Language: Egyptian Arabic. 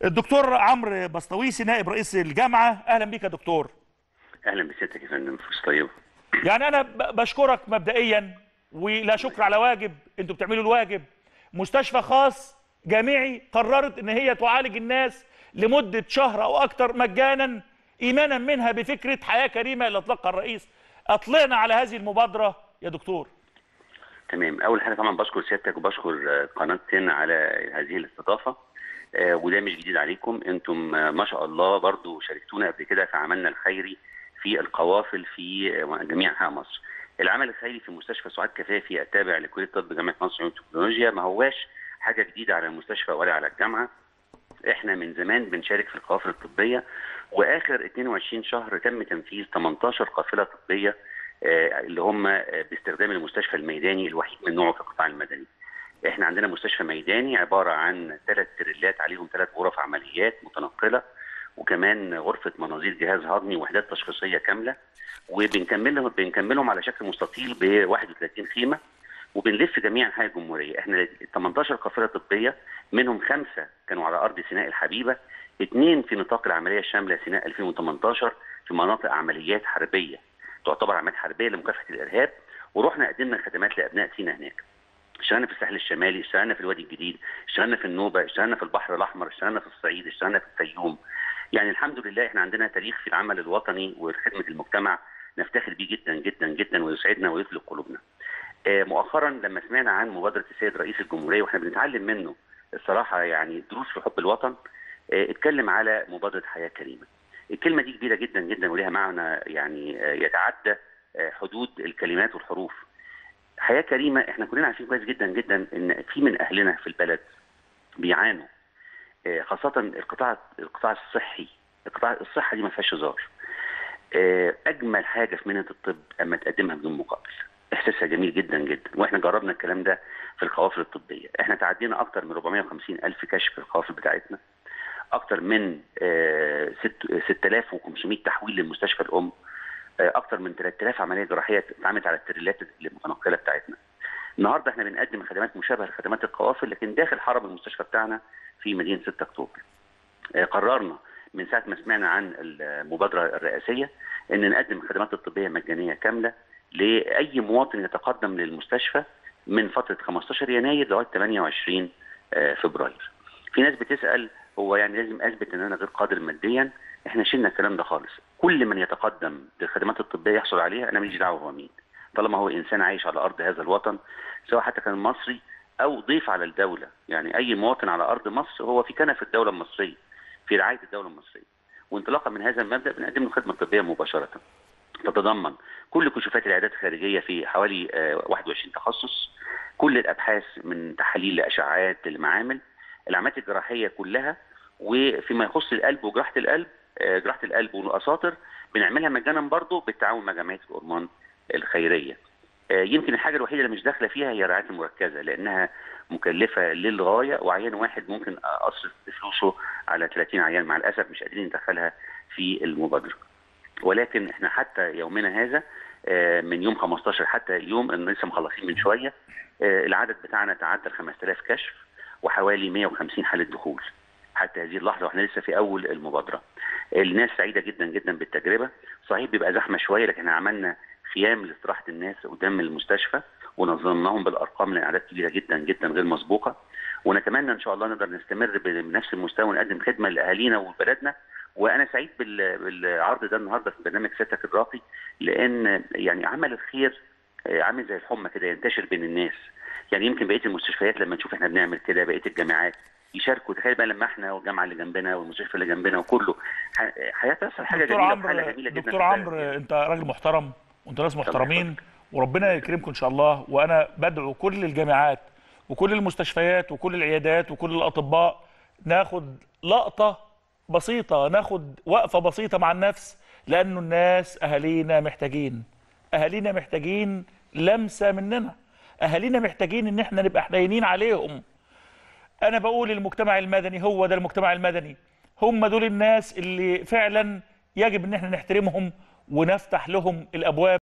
الدكتور عمرو بسطويسي نائب رئيس الجامعه اهلا بك يا دكتور اهلا بسيادتك يا فندم فلوس طيبه يعني انا ب- بشكرك مبدئيا ولا شكر على واجب انتوا بتعملوا الواجب مستشفى خاص جامعي قررت ان هي تعالج الناس لمده شهر او اكتر مجانا ايمانا منها بفكره حياه كريمه اللي اطلقها الرئيس اطلعنا على هذه المبادره يا دكتور تمام اول حاجه طبعا بشكر سيادتك وبشكر آه، قناه تن على هذه الاستضافه آه، وده مش جديد عليكم انتم آه، ما شاء الله برضو شاركتونا قبل كده في عملنا الخيري في القوافل في آه، جميع انحاء مصر العمل الخيري في مستشفى سعاد كفافي التابع لكليه طب جامعه مصر للتكنولوجيا ما هواش حاجه جديده على المستشفى ولا على الجامعه احنا من زمان بنشارك في القوافل الطبيه واخر 22 شهر تم تنفيذ 18 قافله طبيه آه، اللي هم آه، باستخدام المستشفى الميداني الوحيد من نوعه في القطاع المدني. احنا عندنا مستشفى ميداني عباره عن ثلاث تريلات عليهم ثلاث غرف عمليات متنقله وكمان غرفه مناظير جهاز هضمي وحدات تشخيصيه كامله وبنكملهم بنكملهم على شكل مستطيل ب 31 خيمه وبنلف جميع انحاء الجمهوريه، احنا 18 قافله طبيه منهم خمسه كانوا على ارض سيناء الحبيبه، اثنين في نطاق العمليه الشامله سيناء 2018 في مناطق عمليات حربيه تعتبر عمليات حربيه لمكافحه الارهاب ورحنا قدمنا خدمات لابناء سيناء هناك. اشتغلنا في الساحل الشمالي، اشتغلنا في الوادي الجديد، اشتغلنا في النوبه، اشتغلنا في البحر الاحمر، اشتغلنا في الصعيد، اشتغلنا في الفيوم. يعني الحمد لله احنا عندنا تاريخ في العمل الوطني وخدمه المجتمع نفتخر بيه جدا جدا جدا ويسعدنا ويطلق قلوبنا. آه، مؤخرا لما سمعنا عن مبادره السيد رئيس الجمهوريه واحنا بنتعلم منه الصراحه يعني دروس في حب الوطن آه، اتكلم على مبادره حياه كريمه. الكلمه دي كبيره جدا جدا وليها معنى يعني آه، يتعدى آه، حدود الكلمات والحروف. حياه كريمه احنا كلنا عارفين كويس جدا جدا ان في من اهلنا في البلد بيعانوا آه، خاصه القطاع القطاع الصحي القطاع الصحه دي ما فيهاش هزار. آه، اجمل حاجه في مهنه الطب اما تقدمها بدون مقابل. احساسها جميل جدا جدا واحنا جربنا الكلام ده في القوافل الطبيه احنا تعدينا اكتر من 450 الف كشف في القوافل بتاعتنا اكتر من آه، ست- 6500 تحويل للمستشفى الام آه، اكتر من 3000 عمليه جراحيه اتعملت على التريلات المتنقله بتاعتنا النهارده احنا بنقدم خدمات مشابهه لخدمات القوافل لكن داخل حرم المستشفى بتاعنا في مدينه 6 اكتوبر آه، قررنا من ساعه ما سمعنا عن المبادره الرئاسيه ان نقدم الخدمات الطبيه مجانيه كامله لاي مواطن يتقدم للمستشفى من فتره 15 يناير لغايه 28 آه، فبراير. في ناس بتسال هو يعني لازم اثبت ان انا غير قادر ماديا احنا شلنا الكلام ده خالص كل من يتقدم للخدمات الطبيه يحصل عليها انا ماليش دعوه هو مين طالما هو انسان عايش على ارض هذا الوطن سواء حتى كان مصري او ضيف على الدوله يعني اي مواطن على ارض مصر هو في كنف الدوله المصريه في رعايه الدوله المصريه وانطلاقا من هذا المبدا بنقدم له خدمه طبيه مباشره تتضمن كل كشوفات العيادات الخارجيه في حوالي آه، 21 تخصص كل الابحاث من تحاليل لاشعاعات للمعامل العمليات الجراحيه كلها وفيما يخص القلب وجراحه القلب آه، جراحه القلب والاساطر بنعملها مجانا برضه بالتعاون مع جمعيه الأورمان الخيريه آه، يمكن الحاجه الوحيده اللي مش داخله فيها هي الرعايه المركزه لانها مكلفه للغايه وعيان واحد ممكن اصرف فلوسه على 30 عيان مع الاسف مش قادرين ندخلها في المبادره ولكن احنا حتى يومنا هذا آه، من يوم 15 حتى اليوم ان لسه مخلصين من شويه آه، العدد بتاعنا تعدى ال 5000 كشف وحوالي 150 حاله دخول حتى هذه اللحظه واحنا لسه في اول المبادره. الناس سعيده جدا جدا بالتجربه، صحيح بيبقى زحمه شويه لكن احنا عملنا خيام لاستراحه الناس قدام المستشفى ونظمناهم بالارقام لاعداد كبيره جدا جدا غير مسبوقه ونتمنى ان شاء الله نقدر نستمر بنفس المستوى ونقدم خدمه لاهالينا وبلدنا وانا سعيد بال- بالعرض ده النهارده في برنامج سيادتك الراقي لان يعني عمل الخير آه، عامل زي الحمى كده ينتشر بين الناس يعني يمكن بقيه المستشفيات لما نشوف احنا بنعمل كده بقيه الجامعات يشاركوا تخيل بقى لما احنا والجامعه اللي جنبنا والمستشفى اللي جنبنا وكله ح- هيحصل حاجه دكتور جميله عمرو وحاجه جميله جدا دكتور في عمرو البلد. انت راجل محترم وانت ناس محترمين وربنا يكرمكم ان شاء الله وانا بدعو كل الجامعات وكل المستشفيات وكل العيادات وكل الاطباء ناخد لقطه بسيطه ناخد وقفه بسيطه مع النفس لانه الناس اهالينا محتاجين اهالينا محتاجين لمسه مننا اهالينا محتاجين ان احنا نبقى حنينين عليهم انا بقول المجتمع المدني هو ده المجتمع المدني هم دول الناس اللي فعلا يجب ان احنا نحترمهم ونفتح لهم الابواب